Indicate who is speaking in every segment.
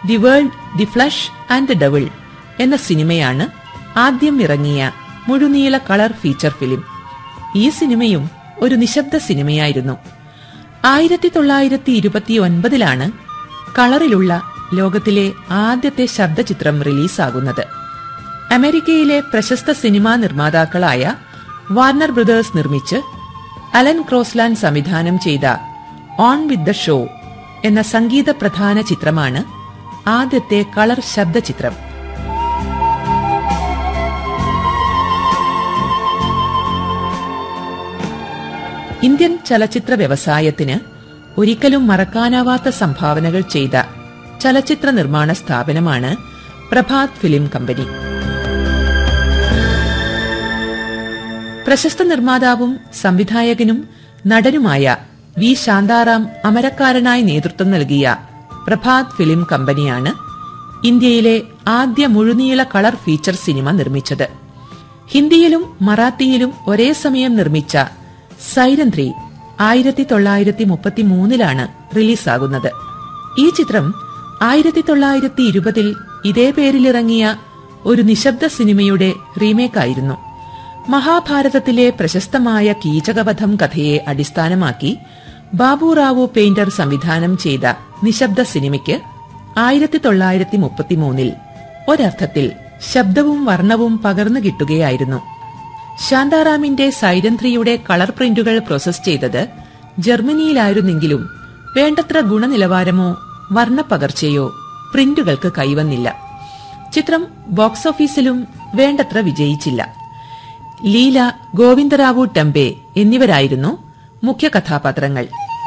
Speaker 1: The world the flesh and the devil എന്ന സിനിമയാണ് ആദ്യം ഇറങ്ങിയ മുഴുനീള കളർ ഫീച്ചർ ഫിലിം ഈ സിനിമയും ഒരു നിശബ്ദ സിനിമയായിരുന്നു ആയിരത്തി തൊള്ളായിരത്തി ഇരുപത്തി ഒൻപതിലാണ് കളറിലുള്ള ലോകത്തിലെ ആദ്യത്തെ ശബ്ദചിത്രം റിലീസാകുന്നത് അമേരിക്കയിലെ പ്രശസ്ത സിനിമാ നിർമ്മാതാക്കളായ വാർണർ ബ്രദേഴ്സ് നിർമ്മിച്ച് അലൻ ക്രോസ്ലാൻഡ് സംവിധാനം ചെയ്ത ഓൺ വിത്ത് ദ ഷോ എന്ന സംഗീത പ്രധാന ചിത്രമാണ് ആദ്യത്തെ കളർ ശബ്ദചിത്രം ഇന്ത്യൻ ചലച്ചിത്ര വ്യവസായത്തിന് ഒരിക്കലും മറക്കാനാവാത്ത സംഭാവനകൾ ചെയ്ത ചലച്ചിത്ര നിർമ്മാണ സ്ഥാപനമാണ് പ്രഭാത് ഫിലിം കമ്പനി പ്രശസ്ത നിർമ്മാതാവും സംവിധായകനും നടനുമായ വി ശാന്താറാം അമരക്കാരനായി നേതൃത്വം നൽകിയ പ്രഭാത് ഫിലിം കമ്പനിയാണ് ഇന്ത്യയിലെ ആദ്യ മുഴുനീള കളർ ഫീച്ചർ സിനിമ നിർമ്മിച്ചത് ഹിന്ദിയിലും മറാത്തിയിലും ഒരേ സമയം നിർമ്മിച്ച സൈരൻ ത്രീ ആയിരത്തി തൊള്ളായിരത്തി മുപ്പത്തി മൂന്നിലാണ് റിലീസാകുന്നത് ഈ ചിത്രം ആയിരത്തി തൊള്ളായിരത്തി ഇരുപതിൽ ഇതേ പേരിലിറങ്ങിയ ഒരു നിശബ്ദ സിനിമയുടെ റീമേക്കായിരുന്നു മഹാഭാരതത്തിലെ പ്രശസ്തമായ കീചകവധം കഥയെ അടിസ്ഥാനമാക്കി ബാബുറാവു പെയിന്റർ സംവിധാനം ചെയ്ത നിശബ്ദ സിനിമയ്ക്ക് ആയിരത്തി തൊള്ളായിരത്തി മുപ്പത്തിമൂന്നിൽ ഒരർത്ഥത്തിൽ ശബ്ദവും വർണ്ണവും പകർന്നു കിട്ടുകയായിരുന്നു ശാന്താറാമിന്റെ സൈരൻ ത്രീയുടെ കളർ പ്രിന്റുകൾ പ്രോസസ് ചെയ്തത് ജർമ്മനിയിലായിരുന്നെങ്കിലും വേണ്ടത്ര ഗുണനിലവാരമോ വർണ്ണപ്പകർച്ചയോ പ്രിന്റുകൾക്ക് കൈവന്നില്ല ചിത്രം ബോക്സ് ഓഫീസിലും വേണ്ടത്ര വിജയിച്ചില്ല ലീല ഗോവിന്ദറാവു ടെമ്പെ എന്നിവരായിരുന്നു മുഖ്യ കഥാപാത്രങ്ങൾ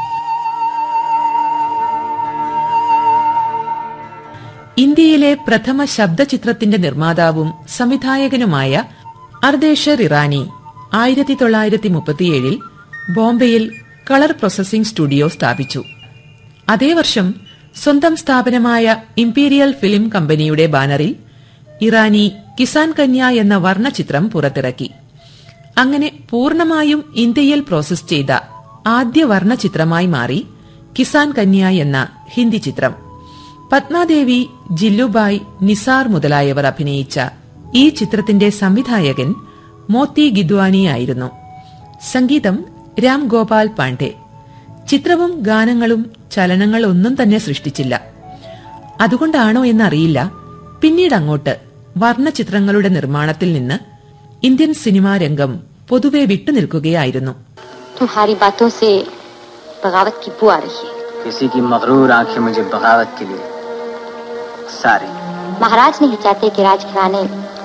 Speaker 1: ഇന്ത്യയിലെ പ്രഥമ ശബ്ദചിത്രത്തിന്റെ നിർമ്മാതാവും സംവിധായകനുമായ അർദേശർ ഇറാനി ആയിരത്തി തൊള്ളായിരത്തി മുപ്പത്തിയേഴിൽ ബോംബെയിൽ കളർ പ്രോസസിംഗ് സ്റ്റുഡിയോ സ്ഥാപിച്ചു അതേ വർഷം സ്വന്തം സ്ഥാപനമായ ഇംപീരിയൽ ഫിലിം കമ്പനിയുടെ ബാനറിൽ ഇറാനി കിസാൻ കന്യ എന്ന വർണ്ണചിത്രം പുറത്തിറക്കി അങ്ങനെ പൂർണ്ണമായും ഇന്ത്യയിൽ പ്രോസസ് ചെയ്ത ആദ്യ വർണ്ണചിത്രമായി മാറി കിസാൻ കന്യ എന്ന ഹിന്ദി ചിത്രം പത്മാദേവി ജില്ലുബായ് നിസാർ മുതലായവർ അഭിനയിച്ച ഈ ചിത്രത്തിന്റെ സംവിധായകൻ മോത്തി ഗിദ്വാനിയായിരുന്നു സംഗീതം രാം ഗോപാൽ പാണ്ഡെ ചിത്രവും ഗാനങ്ങളും ചലനങ്ങൾ ഒന്നും തന്നെ സൃഷ്ടിച്ചില്ല അതുകൊണ്ടാണോ എന്നറിയില്ല പിന്നീട് അങ്ങോട്ട് വർണ്ണചിത്രങ്ങളുടെ നിർമ്മാണത്തിൽ നിന്ന് ഇന്ത്യൻ സിനിമാ രംഗം പൊതുവെ വിട്ടുനിൽക്കുകയായിരുന്നു
Speaker 2: तुम्हारी बातों से बगावत की बू आ रही है
Speaker 3: किसी की मगरूर आंखें मुझे बगावत के लिए सारे
Speaker 2: महाराज नहीं चाहते कि राजघराने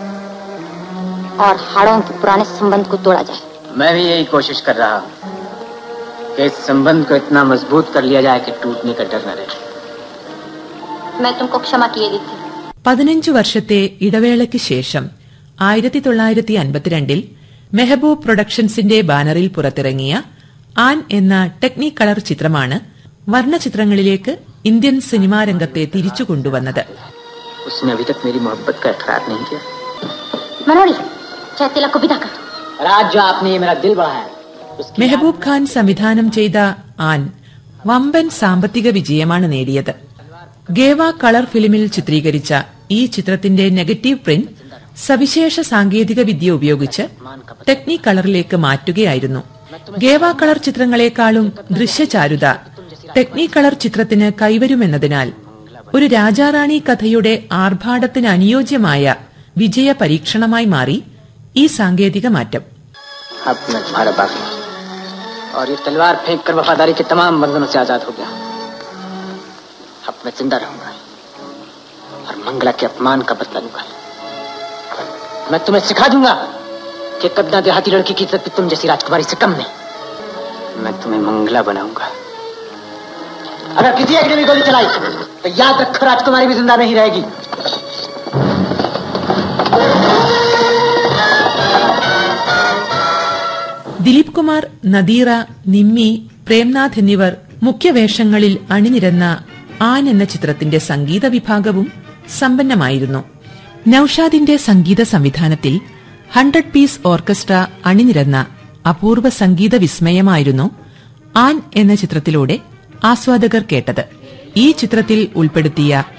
Speaker 2: और हाड़ों के पुराने संबंध को तोड़ा जाए
Speaker 3: मैं भी यही कोशिश कर रहा हूँ कि इस संबंध को इतना मजबूत कर लिया जाए कि टूटने का डर न रहे
Speaker 2: मैं तुमको क्षमा किए देती
Speaker 1: പതിനഞ്ചു വർഷത്തെ ഇടവേളയ്ക്ക് ശേഷം ആയിരത്തി തൊള്ളായിരത്തി അൻപത്തിരണ്ടിൽ മെഹബൂബ് പ്രൊഡക്ഷൻസിന്റെ ബാനറിൽ പുറത്തിറങ്ങിയ ആൻ എന്ന ടെക്നിക് കളർ ചിത്രമാണ് വർണ്ണചിത്രങ്ങളിലേക്ക് ഇന്ത്യൻ സിനിമാ രംഗത്തെ തിരിച്ചു കൊണ്ടുവന്നത്
Speaker 3: उसने अभी तक मेरी मोहब्बत का इकरार नहीं किया
Speaker 2: मनोड़ी चाहे तिलक को विदा कर दो
Speaker 3: और आज जो आपने ये मेरा दिल बढ़ाया उसकी
Speaker 1: മെഹബൂബ് ഖാൻ സംവിധാനം ചെയ്ത ആൻ വമ്പൻ സാമ്പത്തിക വിജയമാണ് നേടിയത് ഗേവ കളർ ഫിലിമിൽ ചിത്രീകരിച്ച ഈ ചിത്രത്തിന്റെ നെഗറ്റീവ് പ്രിന്റ് സവിശേഷ സാങ്കേതിക വിദ്യ ഉപയോഗിച്ച് ടെക്നിക് കളറിലേക്ക് മാറ്റുകയായിരുന്നു ഗേവ കളർ ചിത്രങ്ങളെക്കാളും ദൃശ്യചാരുത ടെക്നിക് കളർ ചിത്രത്തിന് കൈവരുമെന്നതിനാൽ ഒരു രാജാറാണി കഥയുടെ ആർഭാടത്തിന് അനുയോജ്യമായ വിജയ പരീക്ഷണമായി മാറി ഈ സാങ്കേതിക മാറ്റം
Speaker 3: अब मैं तुम्हारा बाकी हूँ। और ये तलवार फेंक कर वफादारी के तमाम बंधनों से आजाद हो गया अब मैं जिंदा रहूंगा और मंगला के अपमान का बदला लूंगा मैं तुम्हें सिखा दूंगा कि कद्दा देहाती लड़की की इज्जत भी तुम जैसी राजकुमारी से कम नहीं मैं तुम्हें मंगला बनाऊंगा अगर किसी एक ने भी गोली चलाई तो याद रखो राजकुमारी भी जिंदा नहीं रहेगी
Speaker 1: ദിലീപ് കുമാർ നദീറ നിമ്മി പ്രേംനാഥ് എന്നിവർ മുഖ്യവേഷങ്ങളിൽ അണിനിരന്ന ആൻ എന്ന ചിത്രത്തിന്റെ സംഗീത വിഭാഗവും സമ്പന്നമായിരുന്നു നൌഷാദിന്റെ സംഗീത സംവിധാനത്തിൽ ഹൺഡ്രഡ് പീസ് ഓർക്കസ്ട്ര അണിനിരന്ന അപൂർവ സംഗീത വിസ്മയമായിരുന്നു ആൻ എന്ന ചിത്രത്തിലൂടെ ആസ്വാദകർ കേട്ടത് ഈ ചിത്രത്തിൽ ഉൾപ്പെടുത്തിയ